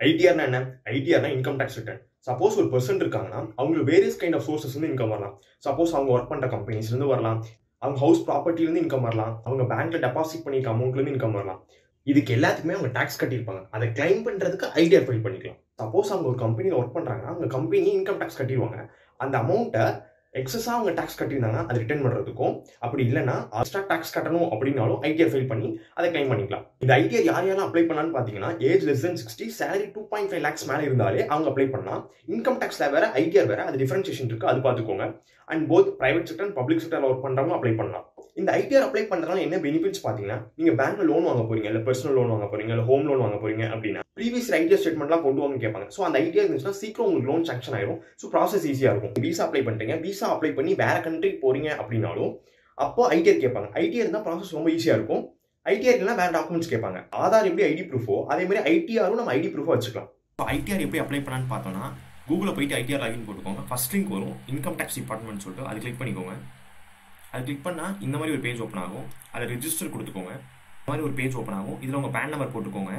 ஐடிஆர்னா என்ன ஐடிஆர்னா income tax return suppose ஒரு பர்சன் இருக்காங்கன்னா அவங்களுக்கு வேரியஸ் கைண்ட் ஆஃப் சோர்சஸ் வந்து இன்கம் வரலாம் சப்போஸ் அவங்க ஒர்க் பண்ணுற கம்பெனிஸ்லேருந்து வரலாம் அவங்க ஹவுஸ் ப்ராப்பர்ட்டிலேருந்து இன்கம் வரலாம் அவங்க பேங்க்ல டெபாசிட் பண்ணியிருக்க அமௌண்ட்லேருந்து இன்கம் வரலாம் இதுக்கு எல்லாத்துக்குமே அவங்க டேக்ஸ் கட்டியிருப்பாங்க அதை கிளைம் பண்ணுறதுக்கு ஐடிஆர் ஃபைல் பண்ணிக்கலாம் சப்போஸ் அவங்க ஒரு கம்பெனியில் ஒர்க் பண்ணுறாங்கன்னா அவங்க கம்பெனி இன்கம் டேக்ஸ் கட்டிடுவாங்க அந்த அமௌண்ட்டை எக்ஸஸாக அவங்க டேக்ஸ் கட்டியிருந்தாங்கன்னா அதை ரிட்டர்ன் பண்ணுறதுக்கும் அப்படி இல்லைன்னா எக்ஸ்ட்ரா டேக்ஸ் கட்டணும் அப்படின்னாலும் ஐடிஆர் ஃபைல் பண்ணி அதை கிளைம் பண்ணிக்கலாம் இந்த ஐடிஆர் யார் யாரெல்லாம் அப்ளை பண்ணலாம்னு பார்த்தீங்கன்னா age less than sixty salary two point five lakhs மேலே இருந்தாலே அவங்க அப்ளை பண்ணலாம் இன்கம் டேக்ஸ்ல வேற ஐடிஆர் வேற அது டிஃபரன்சியேஷன் இருக்கு அது பார்த்துக்கோங்க and both private sector and public செக்டர்ல ஒர்க் பண்றவங்க அப்ளை பண்ணலாம் இந்த ஐடிஆர் அப்ளை பண்றதுனால என்ன பெனிஃபிட்ஸ் பார்த்தீங்கன்னா நீங்க பேங்க்ல லோன் வாங்க போறீங்க இல்ல பர்சனல் லோன் வாங்க போறீங்க இல்ல ஹோம் லோன் வாங்க போறீங்க அப்படின்னா ப்ரீவியஸ் ஐடியா ஸ்டேட்மெண்ட்லாம் கொண்டு வாங்க கேட்பாங்க ஸோ அந்த ஐடியா இருந்துச்சுன்னா சீக்கிரம் உங்களுக்கு லோன் சாங்ஷன் ஆயிடும் ஸோ ப்ராசஸ் ஈஸியா இருக்கும் விசா அப்ளை பண்ணிட்டீங்க விசா அப்ளை பண்ணி வேற கண்ட்ரி போறீங்க அப்படின்னாலும் அப்போ ஐடிஆர் கேட்பாங்க ஐடிஆர் இருந்தால் ப்ராசஸ் ரொம்ப ஈஸியா இருக்கும் ஐடிஆர் இல்லைனா வேற டாக்குமெண்ட்ஸ் கேட்பாங்க ஆதார் எப்படி ஐடி ப்ரூஃபோ அதே மாதிரி ஐடிஆரும் நம்ம ஐடி ப்ரூஃபோ வச்சுக்கலாம் இப்போ ஐடிஆர் எப்படி அப்ளை பண்ணலான்னு பார்த்தோம்னா கூகுளில் போயிட்டு ஐடிஆர் லாகின் போட்டுக்கோங்க ஃபர்ஸ்ட் லிங்க் வரும் இன்கம் டேக்ஸ் டிபார்ட்மெண்ட் சொல்லிட்டு அது கிளிக் பண்ணிக்கோங்க அது கிளிக் பண்ணால் இந்த மாதிரி ஒரு பேஜ் ஓப்பன் ஆகும் அதில் ரெஜிஸ்டர் கொடுத்துக்கோங்க இந்த மாதிரி ஒரு பேஜ் ஓப்பன் ஆகும் இதில் உங்கள் பேன் நம்பர் போட்டுக்கோங்க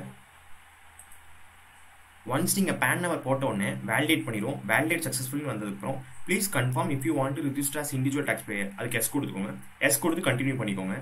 ஒன்ஸ் நீங்கள் பேன் நம்பர் போட்ட உடனே வேலிடேட் பண்ணிடும் வேலிடேட் சக்ஸஸ்ஃபுல்லி வந்ததுக்கப்புறம் please confirm if you want to register as individual tax payer அதுக்கு எஸ் கொடுத்துக்கோங்க எஸ் கொடுத்து கண்டினியூ பண்ணிக்கோங்க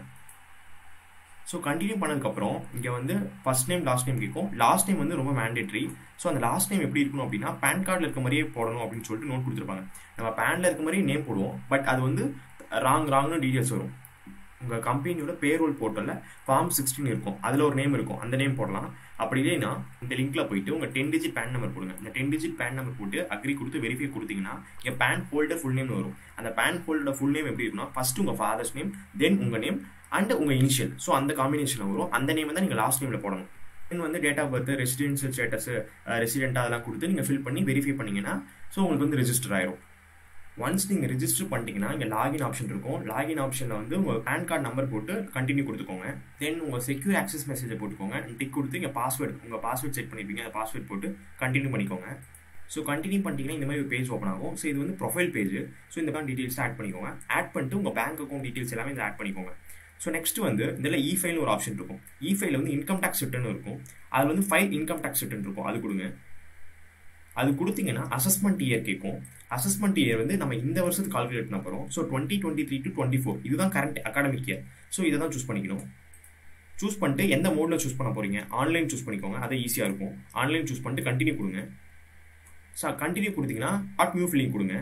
ஸோ கண்டினியூ பண்ணதுக்கப்புறம் இங்கே வந்து ஃபர்ஸ்ட் நேம் லாஸ்ட் நேம் கேட்கும் லாஸ்ட் நேம் வந்து ரொம்ப மேண்டேட்ரி ஸோ அந்த லாஸ்ட் நேம் எப்படி இருக்கணும் அப்படின்னா பேன் கார்டில் இருக்க மாதிரியே போடணும் அப்படின்னு சொல்லிட்டு நோட் கொடுத்துருப்பாங்க நம்ம பேனில் இருக்க மாதிரியே நேம் போடுவோம் பட் அது வந்து ராங் ராங்னு டீட்டெயில்ஸ் வரும் உங்கள் கம்பெனியோட பேரோல் போர்ட்டலில் ஃபார்ம் சிக்ஸ்டீன் இருக்கும் அதில் ஒரு நேம் இருக்கும் அந்த நேம் போடலாம் அப்படி இல்லைன்னா இந்த லிங்க்ல போயிட்டு உங்கள் டென் டிஜிட் பேன் நம்பர் போடுங்க இந்த டென் டிஜிட் பேன் நம்பர் போட்டு அக்ரி கொடுத்து வெரிஃபை கொடுத்தீங்கன்னா இங்கே பேன் ஹோல்டர் ஃபுல் நேம் வரும் அந்த பேன் ஹோல்டர் ஃபுல் நேம் எப்படி இருக்குன்னா ஃபர்ஸ்ட் உங்கள் ஃபாதர்ஸ் நேம் தென் உங்கள் நேம் அண்ட் உங்கள் இனிஷியல் ஸோ அந்த காம்பினேஷனில் வரும் அந்த நேம் தான் நீங்கள் லாஸ்ட் நேமில் போடணும் தென் வந்து date of birth residential status resident அதெல்லாம் கொடுத்து நீங்கள் ஃபில் பண்ணி வெரிஃபை பண்ணீங்கன்னா ஸோ உங்களுக்கு வந்து ரெஜிஸ்டர் ஆயிரும் ஒன்ஸ் நீங்கள் ரிஜிஸ்டர் பண்ணிட்டீங்கன்னா இங்கே லாகின் ஆப்ஷன் இருக்கும் லாகின் ஆப்ஷனில் வந்து உங்கள் பேன் கார்டு நம்பர் போட்டு கண்டினியூ கொடுத்துக்கோங்க தென் உங்கள் செக்யூர் ஆக்சஸ் மெசேஜை போட்டுக்கோங்க டிக் கொடுத்து இங்கே பாஸ்வேர்டு உங்கள் பாஸ்வேர்ட் செட் பண்ணிருப்பீங்க அந்த பாஸ்வேர்ட் போட்டு கண்டினியூ பண்ணிக்கோங்க ஸோ கண்டினியூ பண்ணிட்டீங்கன்னா இந்த மாதிரி ஒரு பேஜ் ஓப்பன் ஆகும் ஸோ இது வந்து ப்ரொஃபைல் பேஜ் ஸோ இந்த மாதிரி டீட்டெயில்ஸ் ஆட் பண்ணிக்கோங்க ஆட் பண்ணிட்டு உங்கள் பேங்க் அக்கௌண்ட் டீட்டெயில்ஸ் எல்லாமே இதில் ஆட் பண்ணிக்கோங்க ஸோ நெக்ஸ்ட் வந்து இதில் இ ஃபைல் ஒரு ஆப்ஷன் இருக்கும் இ ஃபைல் வந்து இன்கம் டேக்ஸ் ரிட்டர்ன் இருக்கும் அதில் வந்து ஃபைல் இன்கம் டேக்ஸ் ரிட்டர்ன் இருக்கும் அது கொடுங்க அது கொடுத்தீங்கன்னா அசஸ்மெண்ட் இயர் கேட்கும் அசஸ்மெண்ட் இயர் வந்து நம்ம இந்த வருஷத்துக்கு கால்குலேட் பண்ண போகிறோம் so twenty twenty three to twenty four இதுதான் கரண்ட் அகாடமிக் இயர் ஸோ இதை தான் சூஸ் பண்ணிக்கணும் சூஸ் பண்ணிட்டு எந்த மோடில் சூஸ் பண்ண போகிறீங்க ஆன்லைன் சூஸ் பண்ணிக்கோங்க அது ஈஸியாக இருக்கும் ஆன்லைன் சூஸ் பண்ணிட்டு கண்டினியூ கொடுங்க ஸோ கண்டினியூ கொடுத்தீங்கன்னா ஸ்டார்ட் நியூ ஃபில்லிங் கொடுங்க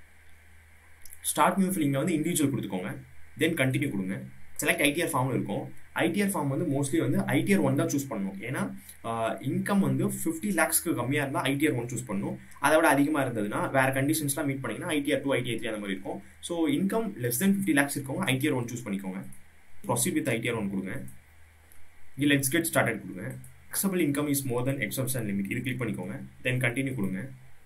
ஸ்டார்ட் நியூ ஃபில்லிங்கில் வந்து இண்டிவிஜுவல் கொடுத்துக்கோங்க தென் கண்டினியூ கொடுங்க செலக்ட் ஐடிஆர் ஃபார்ம் இருக்கும் ஐடிஆர் ஃபார்ம் வந்து மோஸ்ட்லி வந்து ஐடிஆர் ஒன் தான் சூஸ் பண்ணணும் ஏன்னா இன்கம் வந்து ஃபிஃப்டி லேக்ஸ்க்கு கம்மியாக இருந்தால் ஐடிஆர் ஒன் சூஸ் பண்ணணும் அதை விட அதிகமாக இருந்ததுன்னா வேறு கண்டிஷன்ஸ்லாம் மீட் பண்ணிங்கன்னா ஐடிஆர் டூ ஐடிஆர் த்ரீ அந்த மாதிரி இருக்கும் so income less then fifty lakhs இருக்கவங்க ஐடிஆர் ஒன் சூஸ் பண்ணிக்கோங்க ப்ரொசீட் வித் ஐடிஆர் ஒன் கொடுங்க இங்கே லெட்ஸ் கெட் ஸ்டார்டட் கொடுங்க taxable income is more then exemption limit இது கிளிக் பண்ணிக்கோங்க தென் கண்டினியூ கொடுங்க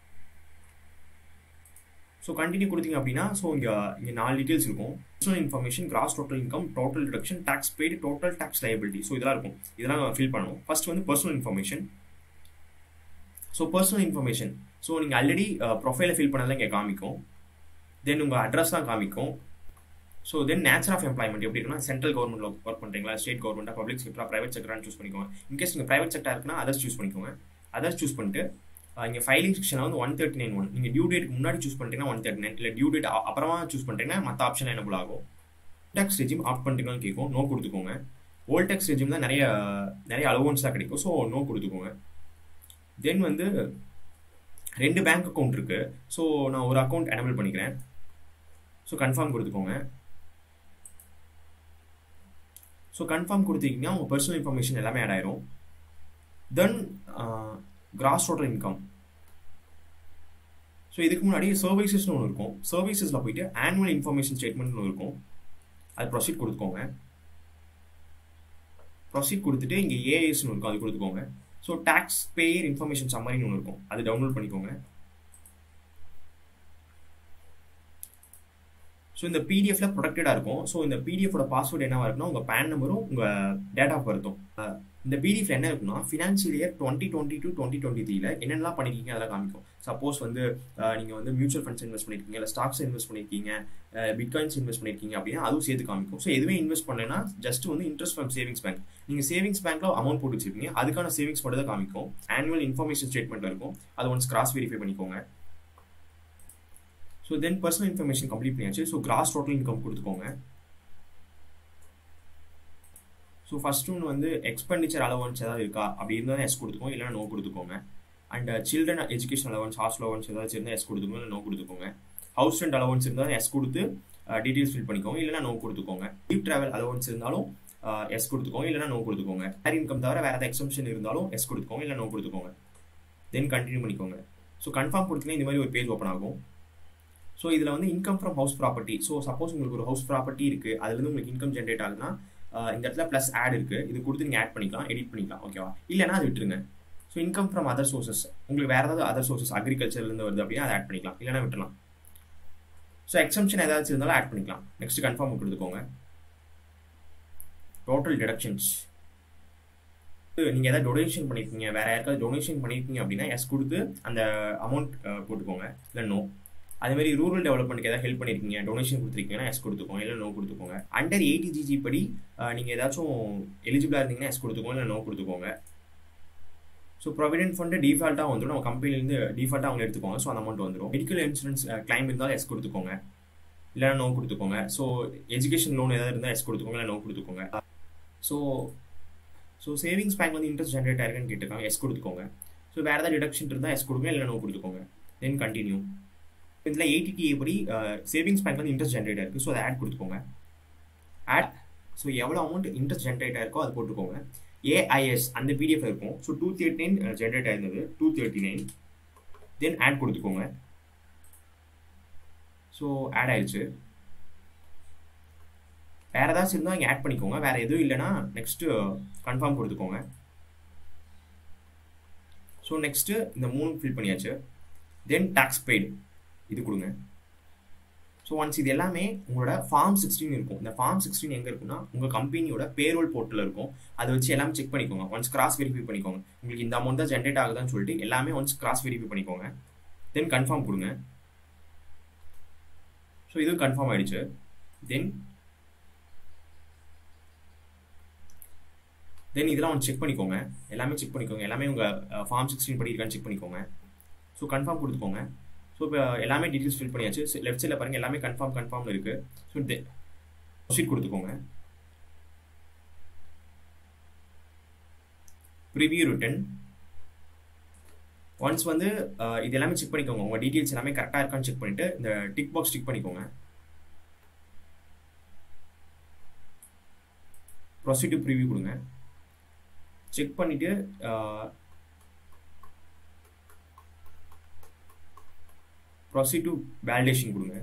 ஸோ கண்டினியூ கொடுத்தீங்க அப்படின்னா ஸோ இங்கே இங்கே நாலு டீட்டெயில்ஸ் இருக்கும் personal information gross total income total deduction tax paid total tax liability so இதெல்லாம் இருக்கும் இதெல்லாம் ஃபில் பண்ணணும் ஃபர்ஸ்ட் வந்து personal information so personal information so நீங்கள் ஆல்ரெடி ப்ரொஃபைலை ஃபில் பண்ணதெல்லாம் இங்கே காமிக்கும் தென் உங்கள் அட்ரஸ் தான் காமிக்கும் so then nature of employment எப்படி இருக்குன்னா சென்ட்ரல் கவர்மெண்ட்ல ஒர்க் பண்ணுறீங்களா ஸ்டேட் கவர்மெண்ட்டா பப்ளிக் செக்டரா பிரைவேட் செக்டரான்னு சூஸ் பண்ணிக்கோங்க இன்கேஸ் நீங்கள் பிரைவேட் செக்டர் இருக்குன்னா அதர்ஸ் சூஸ் பண்ணிக்கோங்க அதர்ஸ் சூஸ் பண்ணிட்டு இங்கே ஃபைலிங் செக்ஷனில் வந்து ஒன் தேர்ட்டி நைன் ஒன் நீங்கள் டியூ டேட்டுக்கு முன்னாடி சூஸ் பண்ணிட்டீங்கன்னா ஒன் தேர்ட்டி நைன் இல்லை டியூ டேட் அப்புறமா சூஸ் பண்ணிட்டீங்கன்னா மற்ற ஆப்ஷன் எனபிள் ஆகும் டேக்ஸ் ரெஜிம் ஆஃப் பண்ணிட்டீங்கன்னு கேட்கும் நோ கொடுத்துக்கோங்க ஓல்ட் டேக்ஸ் ரெஜிம் தான் நிறைய நிறைய அலோவன்ஸ் தான் கிடைக்கும் ஸோ நோ கொடுத்துக்கோங்க தென் வந்து ரெண்டு பேங்க் அக்கௌண்ட் இருக்கு ஸோ நான் ஒரு அக்கௌண்ட் எனபிள் பண்ணிக்கிறேன் ஸோ கன்ஃபார்ம் கொடுத்துக்கோங்க ஸோ கன்ஃபார்ம் கொடுத்தீங்கன்னா உங்கள் பர்சனல் இன்ஃபர்மேஷன் எல்லாமே ஆட் ஆயிரும் then gross total income so இதுக்கு முன்னாடி சர்வீசஸ்னு ஒன்று இருக்கும் சர்வீசஸில் போயிட்டு ஆனுவல் இன்ஃபர்மேஷன் ஸ்டேட்மெண்ட்னு ஒன்று இருக்கும் அது ப்ரொசீட் கொடுத்துக்கோங்க ப்ரொசீட் கொடுத்துட்டு இங்கே ஏஎஸ்னு இருக்கும் அது கொடுத்துக்கோங்க ஸோ டேக்ஸ் பேயர் இன்ஃபர்மேஷன் சம்மரின்னு ஒன்று இருக்கும் அது டவுன்லோட் பண்ணிக்கோங்க ஸோ இந்த பிடிஎஃப்ல ப்ரொடக்டடாக இருக்கும் ஸோ இந்த பிடிஎஃபோட பாஸ்வேர்டு என்னவா இருக்குன்னா உங்கள் பேன் நம்பரும் உங்கள் டேட் ஆஃப் பர்த்தும் இந்த பிடிஎஃப்ல என்ன இருக்குன்னா financial year twenty twenty two twenty twenty த்ரீல என்னெல்லாம் பண்ணிருக்கீங்க அதெல்லாம் காமிக்கும் சப்போஸ் வந்து நீங்கள் வந்து மியூச்சுவல் ஃபண்ட்ஸ் இன்வெஸ்ட் பண்ணிருக்கீங்க இல்லை ஸ்டாக்ஸ் இன்வெஸ்ட் பண்ணிருக்கீங்க பிட்காயின்ஸ் இன்வெஸ்ட் பண்ணிருக்கீங்க அப்படின்னா அதுவும் சேர்த்து காமிக்கும் ஸோ எதுவுமே இன்வெஸ்ட் பண்ணலைன்னா ஜஸ்ட் வந்து இன்ட்ரெஸ்ட் ஃப்ரம் சேவிங்ஸ் பேங்க் நீங்கள் சேவிங்ஸ் பேங்க்ல அமௌண்ட் போட்டு வச்சிருப்பீங்க அதுக்கான சேவிங்ஸ் மட்டும் தான் காமிக்கும் ஆனுவல் இன்ஃபர்மேஷன் ஸ்டேட்மெண்ட் இருக்கும் அதை ஒன்ஸ் கிராஸ் வெரிஃபை பண்ணிக்கோங்க so then personal information complete பண்ணியாச்சு ஸோ கிராஸ் டோட்டல் இன்கம் கொடுத்துக்கோங்க ஸோ ஃபர்ஸ்ட் ஒன்று வந்து எக்ஸ்பெண்டிச்சர் அலவன்ஸ் ஏதாவது இருக்கா அப்படி இருந்தால் எஸ் கொடுத்துக்கோங்க இல்லைனா நோ கொடுத்துக்கோங்க and children education allowance hostel allowance ஏதாச்சும் இருந்தால் எஸ் கொடுத்துக்கோங்க இல்லை நோ கொடுத்துக்கோங்க ஹவுஸ் ரெண்ட் அலவன்ஸ் இருந்தால் எஸ் கொடுத்து டீட்டெயில்ஸ் ஃபில் பண்ணிக்கோங்க இல்லைனா நோ கொடுத்துக்கோங்க லீவ் ட்ராவல் அலவன்ஸ் இருந்தாலும் எஸ் கொடுத்துக்கோங்க இல்லைனா நோ கொடுத்துக்கோங்க வேர் இன்கம் தவிர வேறு ஏதாவது எக்ஸம்ஷன் இருந்தாலும் எஸ் கொடுத்துக்கோங்க இல்லை நோ கொடுத்துக்கோங்க தென் கண்டினியூ பண்ணிக்கோங்க ஸோ கன்ஃபார்ம் கொடுத்தீங்கன்னா இந்த மாதிரி ஒரு பேஜ் ஓப்பன் ஆகும் ஸோ இதில் வந்து income from house property so suppose உங்களுக்கு ஒரு ஹவுஸ் ப்ராப்பர்ட்டி இருக்குது அதுலேருந்து உங்களுக்கு இன்கம் ஜென்ரேட் ஆகுதுன்னா இந்த இடத்துல ப்ளஸ் ஆட் இருக்குது இது கொடுத்து நீங்கள் ஆட் பண்ணிக்கலாம் எடிட் பண்ணிக்கலாம் ஓகேவா இல்லைனா அது விட்டுருங்க so income from other sources உங்களுக்கு வேறு ஏதாவது அதர் சோர்சஸ் அக்ரிகல்ச்சர்லேருந்து வருது அப்படின்னா அதை ஆட் பண்ணிக்கலாம் இல்லைனா விட்டுலாம் ஸோ எக்ஸம்ஷன் ஏதாச்சும் இருந்தாலும் ஆட் பண்ணிக்கலாம் நெக்ஸ்ட் கன்ஃபார்ம் கொடுத்துக்கோங்க டோட்டல் டிடக்ஷன்ஸ் நீங்கள் ஏதாவது டொனேஷன் பண்ணியிருக்கீங்க வேறு யாருக்காவது டொனேஷன் பண்ணியிருக்கீங்க அப்படின்னா எஸ் கொடுத்து அந்த அமௌண்ட் போட்டுக்கோங்க இல்லை நோ அதே மாதிரி ரூரல் டெவலப்மெண்ட்க்கு ஏதாவது ஹெல்ப் பண்ணியிருக்கீங்க டொனேஷன் கொடுத்துருக்கீங்கன்னா எஸ் கொடுத்துக்கோங்க இல்லை நோ கொடுத்துக்கோங்க அண்டர் எயிட்டி ஜிஜி படி நீங்கள் ஏதாச்சும் எலிஜிபிளாக இருந்தீங்கன்னா எஸ் கொடுத்துக்கோங்க இல்லை நோ கொடுத்துக்கோங்க ஸோ ப்ரொவிடென்ட் ஃபண்டு டிஃபால்ட்டாக வந்துடும் நம்ம கம்பெனிலேருந்து டிஃபால்ட்டாக அவங்க எடுத்துக்கோங்க ஸோ அந்த அமௌண்ட் வந்துடும் மெடிக்கல் இன்சூரன்ஸ் கிளைம் இருந்தாலும் எஸ் கொடுத்துக்கோங்க இல்லைனா நோ கொடுத்துக்கோங்க ஸோ எஜுகேஷன் லோன் ஏதாவது இருந்தால் எஸ் கொடுத்துக்கோங்க இல்லை நோ கொடுத்துக்கோங்க ஸோ ஸோ சேவிங்ஸ் பேங்க் வந்து இன்ட்ரெஸ்ட் ஜென்ரேட் ஆயிருக்குன்னு கேட்டிருக்காங்க எஸ் கொடுத்துக்கோங்க ஸோ வேறு ஏதாவது டிடக்ஷன் இருந்தால் எஸ் கொடுங்க இல்லை நோ கொடுத்துக்கோங்க தென் கண்டினியூ இதில் எயிட்டிடிஏ படி சேவிங்ஸ் பேங்க் வந்து இன்ட்ரெஸ்ட் ஜென்ரேட் ஆயிருக்கு ஸோ அதை ஆட் கொடுத்துக்கோங்க ஆட் ஸோ எவ்வளோ அமௌண்ட் இன்ட்ரெஸ்ட் ஜென்ரேட் ஆயிருக்கோ அது போட்டுக்கோங்க ஏஐஎஸ் அந்த பிடிஎஃப் இருக்கும் so two thirty nine generate ஆயிருந்தது two thirty nine then add கொடுத்துக்கோங்க ஸோ ஆட் ஆயிடுச்சு வேறு ஏதாச்சும் இருந்தால் இங்கே ஆட் பண்ணிக்கோங்க வேறு எதுவும் இல்லைன்னா நெக்ஸ்ட்டு கன்ஃபார்ம் கொடுத்துக்கோங்க ஸோ நெக்ஸ்ட்டு இந்த மூணு ஃபில் பண்ணியாச்சு தென் டேக்ஸ் பெய்டு இது கொடுங்க ஸோ ஒன்ஸ் இது எல்லாமே உங்களோட ஃபார்ம் சிக்ஸ்டீன் இருக்கும் இந்த ஃபார்ம் சிக்ஸ்டீன் எங்கே இருக்குன்னா உங்கள் கம்பெனியோட பேரோல் போர்ட்டில் இருக்கும் அதை வச்சு எல்லாமே செக் பண்ணிக்கோங்க ஒன்ஸ் கிராஸ் வெரிஃபை பண்ணிக்கோங்க உங்களுக்கு இந்த அமௌண்ட் தான் ஜென்ரேட் ஆகுதான்னு சொல்லிட்டு எல்லாமே ஒன்ஸ் கிராஸ் வெரிஃபை பண்ணிக்கோங்க தென் கன்ஃபார்ம் கொடுங்க ஸோ இதுவும் கன்ஃபார்ம் ஆயிடுச்சு தென் தென் இதெல்லாம் ஒன்று செக் பண்ணிக்கோங்க எல்லாமே செக் பண்ணிக்கோங்க எல்லாமே உங்கள் ஃபார்ம் சிக்ஸ்டீன் படி இருக்கான்னு செக் பண்ணிக்கோங்க ஸோ கன்ஃபார்ம் கொடுத்துக்கோங்க ஸோ இப்போ எல்லாமே டீட்டெயில்ஸ் ஃபில் பண்ணியாச்சு லெஃப்ட் சைடில் பாருங்கள் எல்லாமே கன்ஃபார்ம் கன்ஃபார்ம் இருக்குது ஸோ ப்ரொசீட் கொடுத்துக்கோங்க ப்ரிவியூ ரிட்டன் ஒன்ஸ் வந்து இது எல்லாமே செக் பண்ணிக்கோங்க உங்கள் டீட்டெயில்ஸ் எல்லாமே கரெக்டாக இருக்கான்னு செக் பண்ணிவிட்டு இந்த டிக் பாக்ஸ் டிக் பண்ணிக்கோங்க ப்ரொசீட் ப்ரிவியூ கொடுங்க செக் பண்ணிவிட்டு ப்ரொசீட் டு வேலிடேஷன் கொடுங்க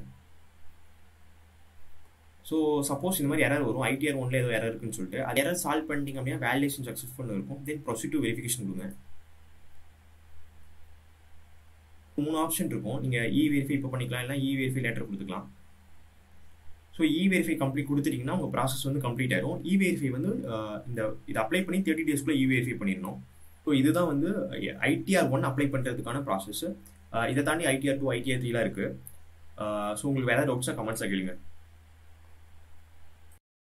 ஸோ சப்போஸ் இந்த மாதிரி எரர் வரும் ஐடிஆர் ஒன்ல ஏதோ எரர் இருக்குன்னு சொல்லிட்டு அது எரர் சால்வ் பண்ணிட்டீங்க அப்படின்னா வேலிடேஷன் சக்ஸஸ்ஃபுல் இருக்கும் தென் ப்ரொசீட் டு வெரிஃபிகேஷன் கொடுங்க மூணு ஆப்ஷன் இருக்கும் நீங்கள் இ வெரிஃபை இப்போ பண்ணிக்கலாம் இல்லை இ வெரிஃபை லெட்டர் கொடுத்துக்கலாம் ஸோ இ வெரிஃபை கம்ப்ளீட் கொடுத்துட்டிங்கன்னா உங்கள் ப்ராசஸ் வந்து கம்ப்ளீட் ஆயிரும் இ வெரிஃபை வந்து இந்த இது அப்ளை பண்ணி தேர்ட்டி டேஸ்க்குள்ளே இ வெரிஃபை பண்ணிடணும் ஸோ இதுதான் வந்து ஐடிஆர் ஒன் அப்ளை பண்ணுறதுக்கான ப்ராசஸ் இதை தாண்டி ஐடிஆர் டூ ஐடிஆர் த்ரீலாம் இருக்குது ஸோ உங்களுக்கு வேறு டவுட்ஸாக கமெண்ட்ஸாக கேளுங்க